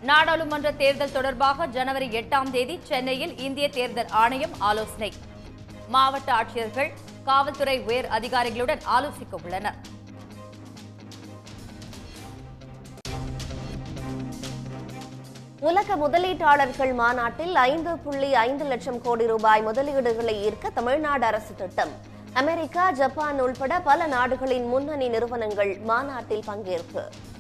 நாடாளுமன்ற தேர்தல் தொடர்பாக ஜனவரி எட்டாம் தேதி சென்னையில் இந்திய தேர்தல் ஆணையம் ஆலோசனை மாவட்ட ஆட்சியர்கள் காவல்துறை உயர் அதிகாரிகளுடன் ஆலோசிக்க உள்ளனர் உலக முதலீட்டாளர்கள் மாநாட்டில் ஐந்து புள்ளி ஐந்து லட்சம் கோடி ரூபாய் முதலீடுகளை ஈர்க்க தமிழ்நாடு அரசு திட்டம் அமெரிக்கா ஜப்பான் உள்பட பல நாடுகளின் முன்னணி நிறுவனங்கள் மாநாட்டில் பங்கேற்பு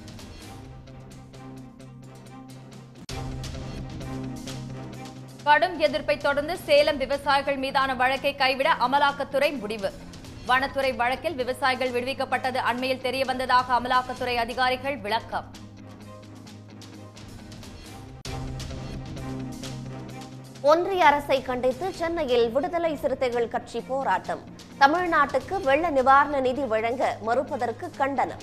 கடும் எதிர்ப்பை தொடர்ந்து சேலம் விவசாயிகள் மீதான வழக்கை கைவிட அமலாக்கத்துறை முடிவு வனத்துறை வழக்கில் விவசாயிகள் விடுவிக்கப்பட்டது அண்மையில் தெரியவந்ததாக அமலாக்கத்துறை அதிகாரிகள் விளக்கம் ஒன்றிய அரசை கண்டித்து சென்னையில் விடுதலை சிறுத்தைகள் கட்சி போராட்டம் தமிழ்நாட்டுக்கு வெள்ள நிவாரண நிதி வழங்க மறுப்பதற்கு கண்டனம்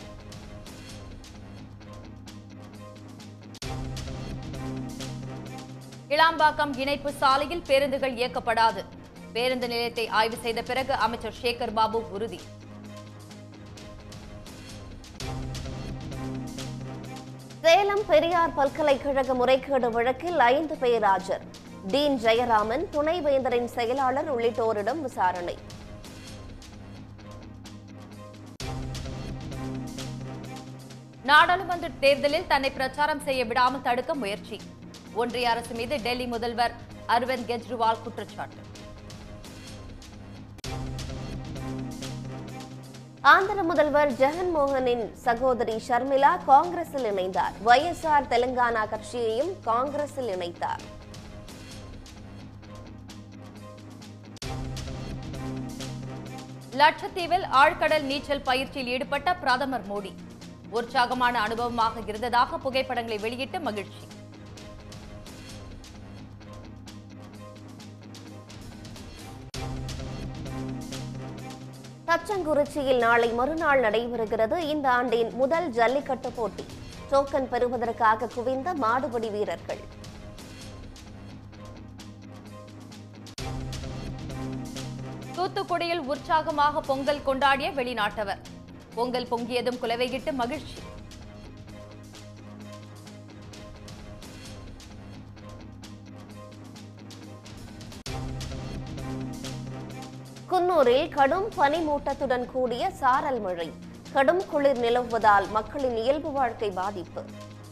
இளாம்பாக்கம் இணைப்பு சாலையில் பேருந்துகள் இயக்கப்படாது பேருந்து நிலையத்தை ஆய்வு செய்த பிறகு அமைச்சர் சேகர் பாபு உறுதி சேலம் பெரியார் பல்கலைக்கழக முறைகேடு வழக்கில் ஐந்து பேர் ஆஜர் டீன் ஜெயராமன் துணைவேந்தரின் செயலாளர் உள்ளிட்டோரிடம் விசாரணை நாடாளுமன்ற தேர்தலில் தன்னை பிரச்சாரம் செய்ய விடாமல் தடுக்க முயற்சி ஒன்றிய அரசு மீது டெல்லி முதல்வர் அரவிந்த் கெஜ்ரிவால் குற்றச்சாட்டு ஆந்திர முதல்வர் ஜெகன்மோகனின் சகோதரி ஷர்மிளா காங்கிரஸில் இணைந்தார் ஒய்எஸ்ஆர் தெலுங்கானா கட்சியையும் காங்கிரஸில் இணைத்தார் லட்சத்தீவில் ஆழ்கடல் நீச்சல் பயிற்சியில் ஈடுபட்ட பிரதமர் மோடி உற்சாகமான அனுபவமாக இருந்ததாக புகைப்படங்களை வெளியிட்டு மகிழ்ச்சி தச்சங்குறிச்சியில் நாளை மறுநாள் நடைபெறுகிறது இந்த ஆண்டின் முதல் ஜல்லிக்கட்டு போட்டி டோக்கன் பெறுவதற்காக குவிந்த மாடுபிடி வீரர்கள் தூத்துக்குடியில் உற்சாகமாக பொங்கல் கொண்டாடிய வெளிநாட்டவர் பொங்கல் பொங்கியதும் குலவையிட்டு மகிழ்ச்சி குன்னூரில் கடும் பனிமூட்டத்துடன் கூடிய சாரல் மழை கடும் குளிர் நிலவுவதால் மக்களின் இயல்பு வாழ்க்கை பாதிப்பு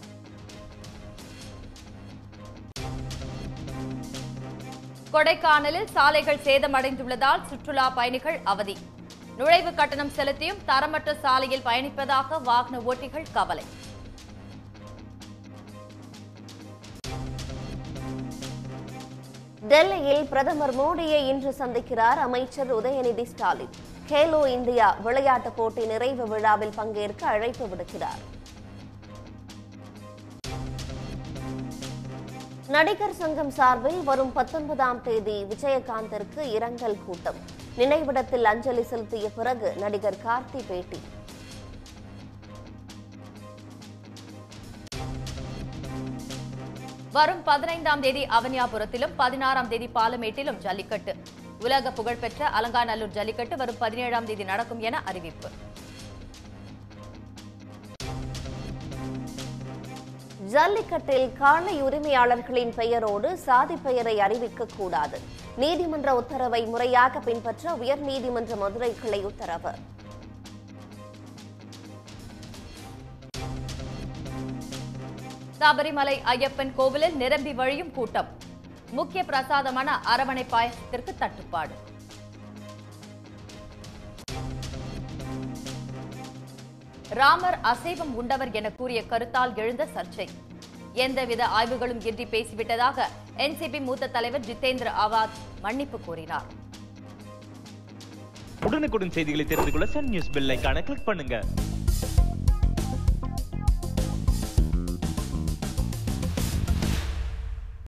கொடைக்கானலில் சாலைகள் சேதமடைந்துள்ளதால் சுற்றுலா பயணிகள் அவதி நுழைவு கட்டணம் செலுத்தியும் தரமற்ற சாலையில் பயணிப்பதாக வாகன ஓட்டிகள் கவலை டெல்லியில் பிரதமர் மோடியை இன்று சந்திக்கிறார் அமைச்சர் உதயநிதி ஸ்டாலின் கேலோ இந்தியா விளையாட்டுப் போட்டி நிறைவு விழாவில் பங்கேற்க அழைப்பு விடுக்கிறார் நடிகர் சங்கம் சார்பில் வரும் பத்தொன்பதாம் தேதி விஜயகாந்திற்கு இரங்கல் கூட்டம் நினைவிடத்தில் அஞ்சலி செலுத்திய பிறகு நடிகர் கார்த்தி பேட்டி வரும் பதினைந்தாம் தேதி அவனியாபுரத்திலும் பதினாறாம் தேதி பாலமேட்டிலும் ஜல்லிக்கட்டு உலக புகழ்பெற்ற அலங்காநல்லூர் ஜல்லிக்கட்டு வரும் பதினேழாம் தேதி நடக்கும் என அறிவிப்பு ஜல்லிக்கட்டில் காளை உரிமையாளர்களின் பெயரோடு சாதி பெயரை அறிவிக்க கூடாது நீதிமன்ற உத்தரவை முறையாக பின்பற்ற உயர்நீதிமன்ற மதுரை கிளை உத்தரவு சபரிமலை ஐயப்பன் கோவிலில் நிரம்பி வழியும் கூட்டம் முக்கிய பிரசாதமான அரவணை பாயசத்திற்கு தட்டுப்பாடு ராமர் அசைவம் உண்டவர் என கூறிய கருத்தால் எழுந்த சர்ச்சை எந்தவித ஆய்வுகளும் இன்றி பேசிவிட்டதாக என்சிபி மூத்த தலைவர் ஜிதேந்திர ஆவாத் மன்னிப்பு கோரினார் உடனுக்குடன் செய்திகளை தெரிந்து கொள்ள சன் நியூஸ் பெல் ஐகானை கிளிக் பண்ணுங்க